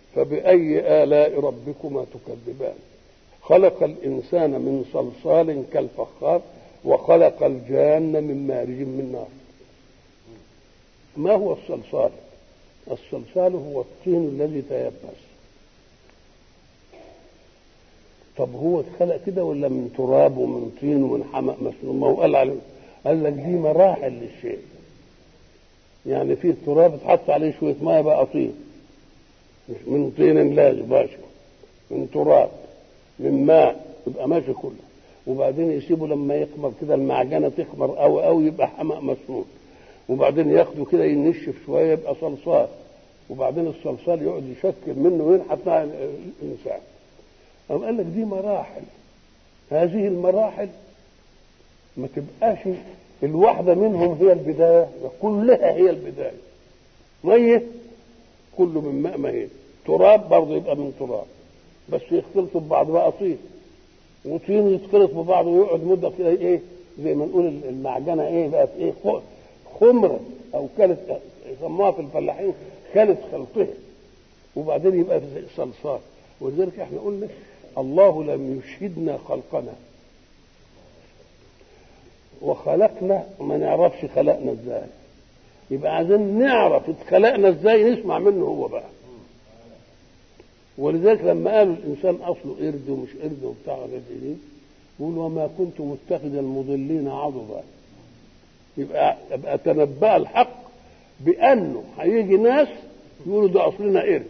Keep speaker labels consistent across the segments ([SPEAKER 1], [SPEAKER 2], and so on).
[SPEAKER 1] فبأي آلاء ربكما تكذبان خلق الإنسان من صلصال كالفخار وخلق الجان من مارج من نار ما هو الصلصال الصلصال هو الطين الذي تيبس طب هو اتخلق كده ولا من تراب ومن طين ومن حمأ مسنون ما هو قال عليه قال لك دي مراحل للشيء يعني في التراب اتحط عليه شويه ميه بقى طين مش من طين لازم ماشي من تراب من ماء يبقى ماشي كله وبعدين يسيبه لما يخمر كده المعجنه تخمر قوي قوي يبقى حمأ مسنون وبعدين ياخده كده ينشف شويه يبقى صلصال وبعدين الصلصال يقعد يشكل منه وينحت مع الانسان قام قال لك دي مراحل هذه المراحل ما تبقاش الواحدة منهم هي البداية كلها هي البداية مية كله من ماء مهين تراب برضه يبقى من تراب بس يختلطوا ببعض بقى طين وطين يتخلط ببعض ويقعد مدة كده ايه زي ما نقول المعجنة ايه بقت ايه خمرة او كانت يسموها في الفلاحين كانت خلطها وبعدين يبقى في صلصال ولذلك احنا قلنا الله لم يشهدنا خلقنا وخلقنا ما نعرفش خلقنا ازاي يبقى عايزين نعرف اتخلقنا ازاي نسمع منه هو بقى ولذلك لما قالوا الانسان اصله قرد ومش قرد وبتاع غير دي يقول وما كنت متخذ المضلين عضدا يبقى يبقى تنبأ الحق بانه هيجي ناس يقولوا ده اصلنا قرد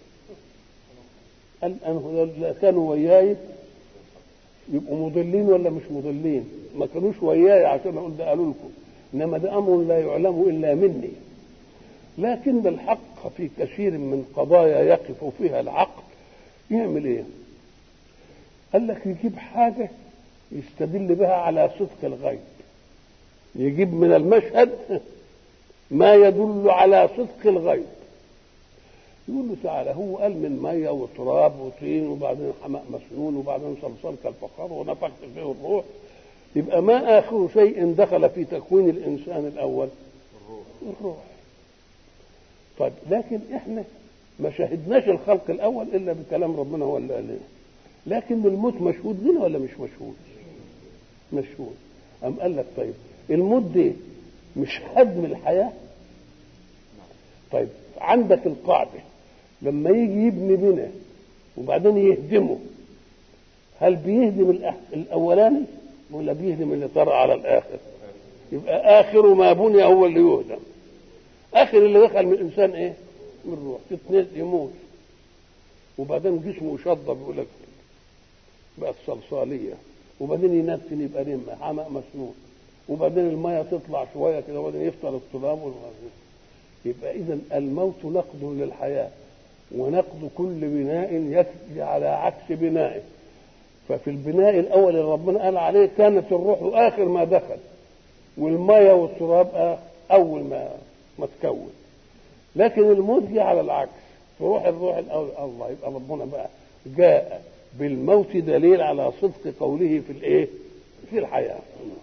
[SPEAKER 1] قال أنا كانوا وياي يبقوا مضلين ولا مش مضلين ما كانوش وياي عشان اقول ده قالوا لكم انما ده امر لا يعلم الا مني لكن الحق في كثير من قضايا يقف فيها العقل يعمل ايه قال لك يجيب حاجه يستدل بها على صدق الغيب يجيب من المشهد ما يدل على صدق الغيب يقول له تعالى هو قال من ميه وتراب وطين وبعدين حماء مسنون وبعدين صلصال كالفخار ونفخت فيه الروح يبقى ما اخر شيء دخل في تكوين الانسان الاول الروح الروح طيب لكن احنا ما شاهدناش الخلق الاول الا بكلام ربنا هو اللي قال لنا لكن الموت مشهود لنا ولا مش مشهود مشهود أم قال لك طيب الموت دي مش هدم الحياه طيب عندك القاعده لما يجي يبني بنا وبعدين يهدمه هل بيهدم الاولاني ولا بيهدم اللي طرأ على الاخر يبقى اخر ما بني هو اللي يهدم اخر اللي دخل من الانسان ايه من روح تتنز يموت وبعدين جسمه يشضب يقول لك بقت صلصاليه وبعدين ينتن يبقى رمه حمأ مسنون وبعدين الميه تطلع شويه كده وبعدين يفطر التراب والغازين يبقى اذا الموت نقد للحياه ونقد كل بناء يجري على عكس بنائه ففي البناء الاول اللي ربنا قال عليه كانت الروح اخر ما دخل والميه والتراب اول ما ما تكون لكن الموت جه على العكس فروح الروح الاول الله يبقى ربنا بقى جاء بالموت دليل على صدق قوله في الايه في الحياه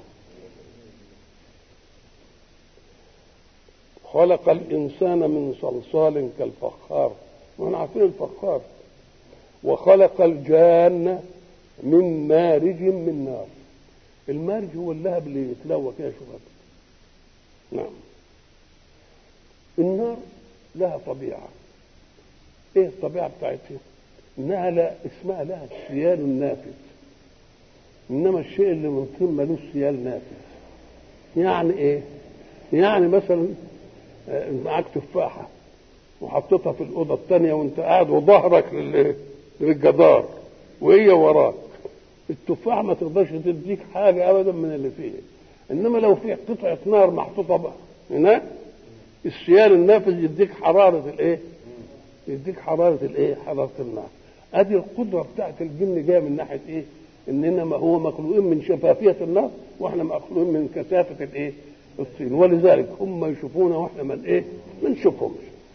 [SPEAKER 1] خلق الإنسان من صلصال كالفخار واحنا عارفين الفخار وخلق الجان من مارج من نار المارج هو اللهب اللي يتلوى كده شوف نعم النار لها طبيعة ايه الطبيعة بتاعتها انها لا اسمها لها السيال النافذ انما الشيء اللي من طين ملوش سيال نافذ يعني ايه يعني مثلا معاك تفاحة وحطيتها في الأوضة الثانية وأنت قاعد وظهرك للجدار وهي وراك التفاح ما تقدرش تديك حاجة أبدا من اللي فيه إنما لو في قطعة نار محطوطة بقى هناك السيال النافذ يديك حرارة الإيه؟ يديك حرارة الإيه؟ حرارة النار أدي القدرة بتاعت الجن جاية من ناحية إيه؟ إننا ما هو مخلوقين من شفافية النار وإحنا مخلوقين من كثافة الإيه؟ الطين ولذلك هم يشوفونا واحنا من ايه؟ ما نشوفهمش.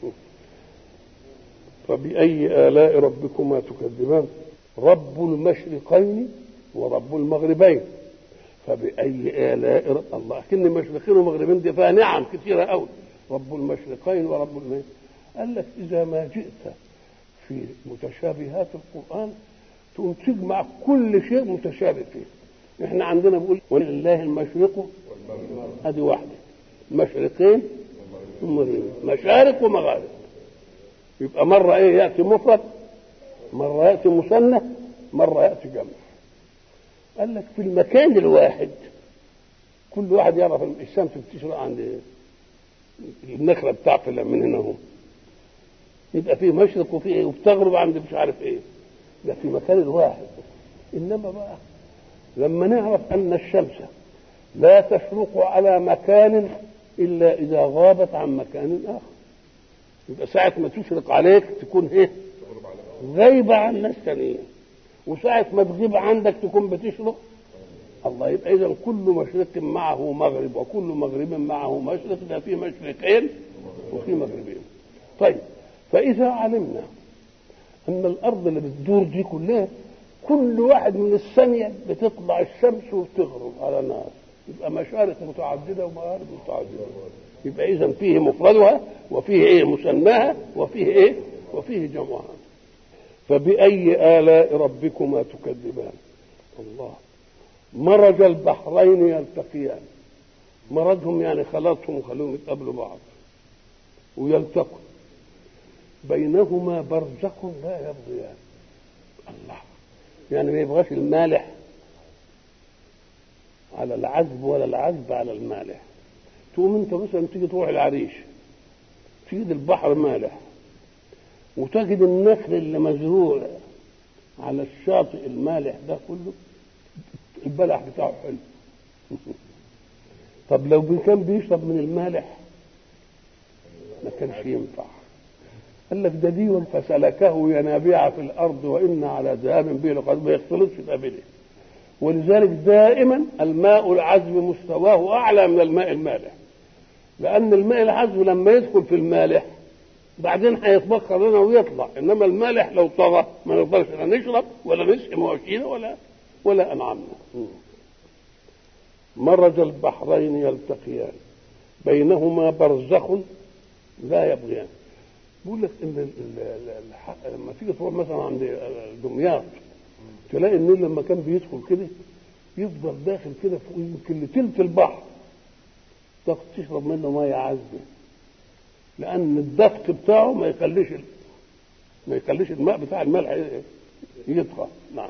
[SPEAKER 1] فبأي آلاء ربكما تكذبان؟ رب المشرقين ورب المغربين. فبأي آلاء رب الله أكن مشرقين ومغربين دي فيها نعم كثيرة أوي. رب المشرقين ورب المغربين. قال لك إذا ما جئت في متشابهات القرآن تقوم تجمع كل شيء متشابه فيه احنا عندنا بيقول ولله المشرق ادي واحده مشرقين ومغربين مشارق ومغارب يبقى مرة ايه يأتي مفرد مرة يأتي مثنى مرة يأتي جمع قال لك في المكان الواحد كل واحد يعرف الشمس بتشرق عند النخلة بتاعته من هنا اهو يبقى فيه مشرق وفيه ايه وبتغرب عند مش عارف ايه ده في مكان الواحد انما بقى لما نعرف ان الشمس لا تشرق على مكان الا اذا غابت عن مكان اخر يبقى ساعة ما تشرق عليك تكون ايه غايبة عن ناس تانيين وساعة ما تغيب عندك تكون بتشرق الله يبقى إذا كل مشرق معه مغرب وكل مغرب معه مشرق ده في مشرقين وفي مغربين طيب فإذا علمنا أن الأرض اللي بتدور دي كلها كل واحد من الثانية بتطلع الشمس وبتغرب على نار يبقى مشارق متعددة ومغارب متعددة يبقى إذا فيه مفردها وفيه إيه مسماها وفيه إيه وفيه جمعها فبأي آلاء ربكما تكذبان الله مرج البحرين يلتقيان مرجهم يعني خلطهم وخلوهم يتقابلوا بعض ويلتقوا بينهما برزخ لا يبغيان الله يعني ما يبغاش المالح على العذب ولا العذب على المالح تقوم انت مثلا تيجي تروح العريش تجد البحر مالح وتجد النخل اللي مزروع على الشاطئ المالح ده كله البلح بتاعه حلو طب لو كان بيشرب من المالح ما كانش ينفع قال لك ده دي فسلكه ينابيع في الارض وان على ذهاب به لقد ما يختلطش بقابله ولذلك دائما الماء العذب مستواه اعلى من الماء المالح لان الماء العذب لما يدخل في المالح بعدين هيتبخر لنا ويطلع انما المالح لو طغى ما نقدرش لا نشرب ولا نسقي مواشينا ولا ولا انعامنا مرج البحرين يلتقيان بينهما برزخ لا يبغيان بيقول لك ان لما تيجي تروح مثلا عند دمياط تلاقي النيل لما كان بيدخل كده يفضل داخل كده فوق يمكن لتلت البحر تشرب منه ميه عذبه لان الدفق بتاعه ما يخليش ما يخليش الماء بتاع الملح يطغى نعم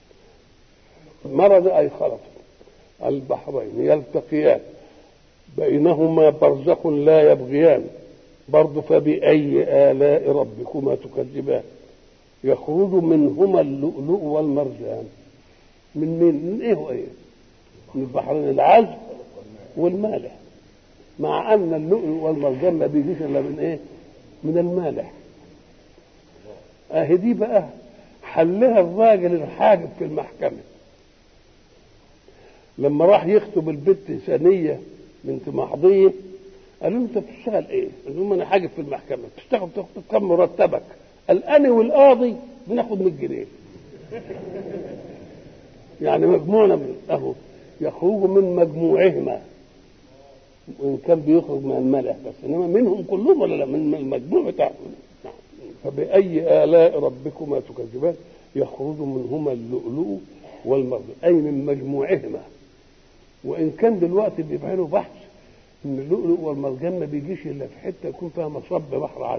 [SPEAKER 1] مرض اي خلط البحرين يلتقيان بينهما برزخ لا يبغيان برضه فبأي آلاء ربكما تكذبان يخرج منهما اللؤلؤ والمرجان من مين؟ من ايه وايه؟ من البحرين العذب والمالح مع ان اللؤلؤ والمرجان ما بيجيش الا من ايه؟ من المالح اهي دي بقى حلها الراجل الحاجب في المحكمه لما راح يخطب البنت ثانيه بنت محضيه قالوا له انت بتشتغل ايه؟ قال لهم انا حاجب في المحكمه بتشتغل بتاخد كم مرتبك؟ قال انا والقاضي بناخد 100 جنيه يعني مجموعنا من اهو يخرجوا من مجموعهما وان كان بيخرج من الملح بس انما منهم كلهم ولا لا من المجموع بتاعهم فبأي آلاء ربكما تكذبان يخرج منهما اللؤلؤ والمرجان أي من مجموعهما وإن كان دلوقتي بيعملوا بحث إن اللؤلؤ والمرجان ما بيجيش إلا في حتة يكون فيها مصب بحر عذب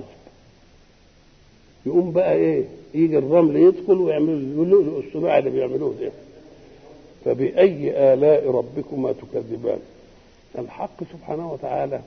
[SPEAKER 1] يقوم بقى إيه يجي الرمل يدخل ويعملوا اللؤلؤ الصناعي اللي بيعملوه ده فبأي آلاء ربكما تكذبان الحق سبحانه وتعالى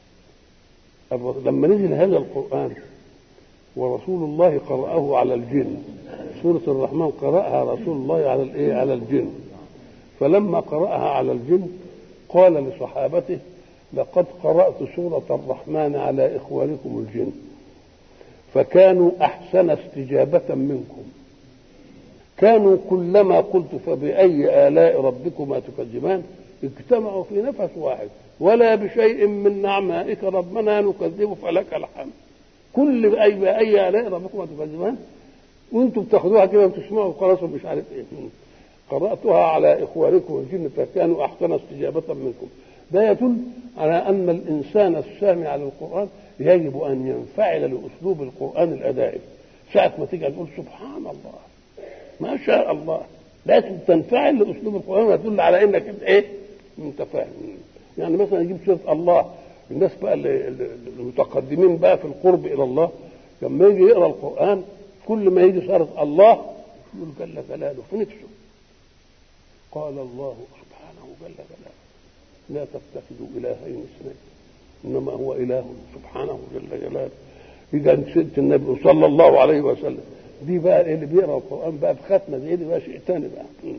[SPEAKER 1] لما نزل هذا القرآن ورسول الله قرأه على الجن سورة الرحمن قرأها رسول الله على الايه على الجن فلما قرأها على الجن قال لصحابته لقد قرأت سورة الرحمن على إخوانكم الجن فكانوا أحسن استجابة منكم كانوا كلما قلت فبأي آلاء ربكما تكذبان اجتمعوا في نفس واحد ولا بشيء من نعمائك ربنا نكذب فلك الحمد كل بأي بأي آلاء ربكما تكذبان وانتم بتاخدوها كده وتسمعوا خلاص مش عارف ايه قرأتها على إخوانكم الجن فكانوا أحسن استجابة منكم ده يدل على أن الإنسان السامع للقرآن يجب أن ينفعل لأسلوب القرآن الأدائي ساعة ما تيجي تقول سبحان الله ما شاء الله لازم تنفعل لاسلوب القران وتدل على انك انت ايه؟ انت فاهم يعني مثلا يجيب سوره الله الناس بقى اللي اللي- المتقدمين بقى في القرب الى الله لما يجي يقرا القران كل ما يجي سوره الله يقول جل جلاله في نفسه قال الله سبحانه جل جلاله لا تتخذوا الهين اثنين انما هو اله سبحانه جل جلاله يجي عند سيره النبي صلى الله عليه وسلم دي بقى إيه اللي بيقرا القران بقى بختمه زي دي بقى شيء تاني بقى م.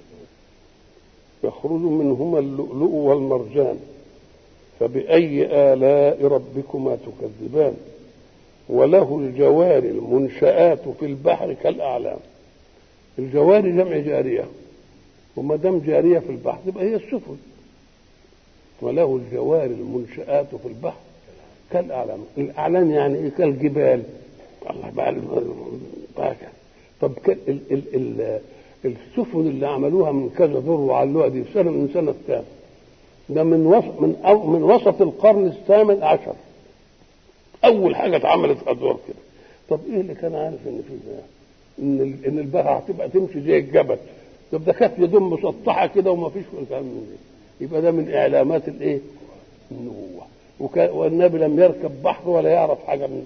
[SPEAKER 1] يخرج منهما اللؤلؤ والمرجان فبأي آلاء ربكما تكذبان وله الجوار المنشآت في البحر كالأعلام الجوار جمع جارية وما دام جارية في البحر تبقى هي السفن وله الجوار المنشآت في البحر كالأعلام الأعلام يعني إيه كالجبال الله بقى بقى كده. طب ك- ال ال ال السفن اللي عملوها من كذا دور وعلوها دي سنة من سنة كام؟ ده من وسط من أو من وسط القرن الثامن عشر أول حاجة اتعملت أدوار كده طب إيه اللي كان عارف إن في ده؟ إن ال- إن البحر هتبقى تمشي زي الجبل طب ده كانت يدوم مسطحة كده وما فيش كلام من دي يبقى ده من إعلامات الإيه؟ النبوة وكا- والنبي لم يركب بحر ولا يعرف حاجة من